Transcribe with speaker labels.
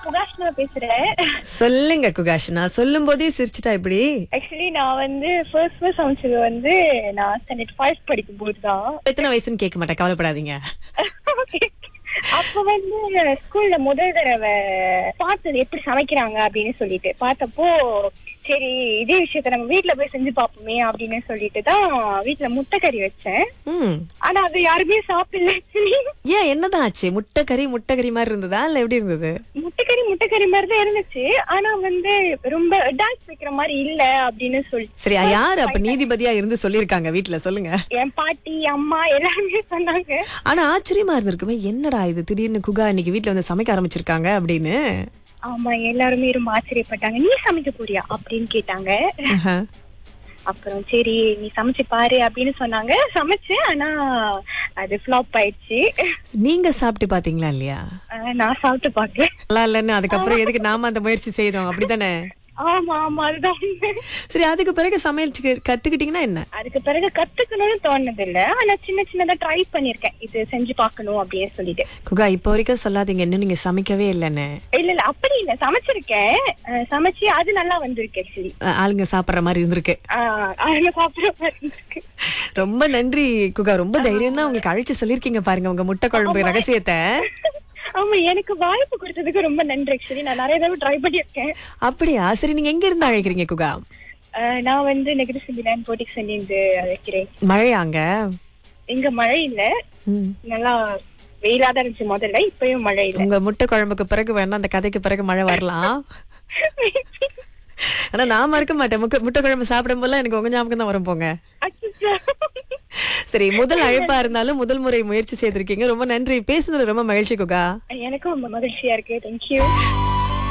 Speaker 1: புகாஷ்னா பேசுறேன்
Speaker 2: சொல்லுங்க குகாஷனா சொல்லும் போதே சிரிச்சிட்டா இப்படி
Speaker 1: ஆக்சுவலி நான் வந்து ஃபர்ஸ்ட் ஃபர்ஸ்ட் சமைச்சது வந்து நான் ஸ்டாண்டர்ட் ஃபைவ் படிக்கும் போது தான்
Speaker 2: எத்தனை வயசுன்னு கேட்க மாட்டேன் கவலைப்படாதீங்க
Speaker 1: அப்ப வந்து ஸ்கூல்ல முதல் தடவை பார்த்தது எப்படி சமைக்கிறாங்க அப்படின்னு சொல்லிட்டு பார்த்தப்போ சரி இதே விஷயத்த நம்ம வீட்ல போய் செஞ்சு பார்ப்போமே அப்படின்னு சொல்லிட்டு தான் வீட்ல முட்டைக்கறி வச்சேன்
Speaker 2: ம்
Speaker 1: ஆனா அது யாருமே சாப்பிடல actually.
Speaker 2: ஏன் என்னதான் ஆச்சு முட்டை கறி முட்டை கறி மாதிரி இருந்ததா இல்ல எப்படி இருந்தது
Speaker 1: முட்டைக்கறி முட்டைக்கறி மாதிரி தான் இருந்துச்சு ஆனா வந்து ரொம்ப டான்ஸ் வைக்கிற மாதிரி இல்ல அப்படின்னு சொல்லி
Speaker 2: சரி யார் அப்ப நீதிபதியா இருந்து சொல்லிருக்காங்க வீட்ல சொல்லுங்க
Speaker 1: என் பாட்டி அம்மா எல்லாருமே சொன்னாங்க
Speaker 2: ஆனா ஆச்சரியமா இருந்திருக்குமே என்னடா இது திடீர்னு குகா இன்னைக்கு வீட்ல வந்து சமைக்க ஆரம்பிச்சிருக்காங்க அப்படின்னு
Speaker 1: ஆமா எல்லாருமே ரொம்ப ஆச்சரியப்பட்டாங்க நீ சமைக்க போறியா அப்படின்னு கேட்டாங்க
Speaker 2: ஆஹா.
Speaker 1: அப்புறம் சரி நீ சமைச்சு பாரு அப்படின்னு சொன்னாங்க சமைச்சேன் ஆனா அது ஃபிளாப் ஆயிடுச்சு
Speaker 2: நீங்க சாப்பிட்டு பாத்தீங்களா இல்லையா
Speaker 1: அஹ் நான் சாப்பிட்டு பார்க்கல
Speaker 2: நல்லா இல்லைன்னு அதுக்கப்புறம் எதுக்கு நாம அந்த முயற்சி செய்தோம் அப்படிதானே
Speaker 1: ஆமா ஆமா அதுதான் உண்மை.
Speaker 2: சரி அதுக்கு பிறகு சமையல் கத்துக்கிட்டீங்கன்னா என்ன
Speaker 1: அதுக்கு பிறகு கத்துக்கணும்னு தோணுது இல்ல ஆனா சின்ன சின்னதா ட்ரை பண்ணிருக்கேன் இது செஞ்சு பார்க்கணும் அப்படின்னு சொல்லிட்டு
Speaker 2: குகா இப்போ வரைக்கும் சொல்லாதீங்க இன்னும் நீங்க சமைக்கவே இல்லைன்னு
Speaker 1: இல்ல இல்ல அப்படி இல்ல சமைச்சிருக்கேன் அஹ் சமைச்சு அது நல்லா வந்திருக்கு ஆக்சுவலி
Speaker 2: அஹ், ஆளுங்க சாப்பிடுற மாதிரி இருந்திருக்கு
Speaker 1: அதுல சாப்பிடுற மாதிரி இருக்கு
Speaker 2: ரொம்ப நன்றி குகா ரொம்ப தைரியம் தான் உங்களுக்கு அழைச்சு சொல்லிருக்கீங்க பாருங்க உங்க முட்டை குழம்பு ரகசியத்தை
Speaker 1: ஆமா எனக்கு வாய்ப்பு கொடுத்ததுக்கு ரொம்ப நன்றி ஆக்சுவலி நான் நிறைய தடவை ட்ரை பண்ணிருக்கேன்
Speaker 2: அப்படியா சரி நீங்க எங்க இருந்து அழைக்கிறீங்க குகா
Speaker 1: அஹ் நான் வந்து நெகட்டிவ் செஞ்சிலேன் போட்டிக் செஞ்சிருந்து அழைக்கிறேன்
Speaker 2: மழையாங்க
Speaker 1: இங்க மழை இல்ல
Speaker 2: ம்.
Speaker 1: நல்லா வெயிலா தான் இருந்துச்சு முதல்ல இப்பயும் மழை இல்ல
Speaker 2: உங்க முட்டை குழம்புக்கு பிறகு வேணா அந்த கதைக்கு பிறகு மழை வரலாம் ஆனா நான் மறக்க மாட்டேன் முக்க- முட்டை குழம்பு சாப்பிடும் போல எனக்கு உங்க ஞாபகம் தான் வரும் போங்க
Speaker 1: அச்சச்சோ.
Speaker 2: சரி முதல் அழைப்பா இருந்தாலும் முதல் முறை முயற்சி செய்திருக்கீங்க ரொம்ப நன்றி பேசுனது ரொம்ப மகிழ்ச்சி குகா
Speaker 1: எனக்கும் ரொம்ப மகிழ்ச்சியா இருக்கு தேங்க்யூ